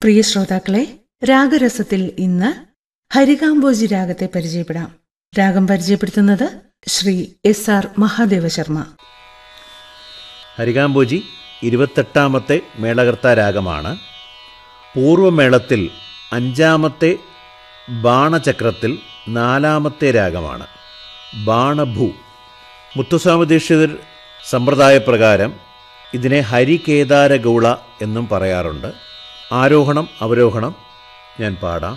പ്രിയ ശ്രോതാക്കളെ രാഗരസത്തിൽ ഇന്ന് ഹരികാംബോജി രാഗത്തെ പരിചയപ്പെടാം രാഗം പരിചയപ്പെടുത്തുന്നത് ശ്രീ എസ് ആർ മഹാദേവ ശർമ്മ ഹരികാംബോജി ഇരുപത്തെട്ടാമത്തെ മേളകർത്ത രാഗമാണ് പൂർവമേളത്തിൽ അഞ്ചാമത്തെ ബാണചക്രത്തിൽ നാലാമത്തെ രാഗമാണ് ബാണഭൂ മുത്തുസ്വാമി ദീക്ഷിതർ സമ്പ്രദായപ്രകാരം ഇതിനെ ഹരികേദാര ഗൗള എന്നും പറയാറുണ്ട് ആരോഹണം അവരോഹണം ഞാൻ പാടാം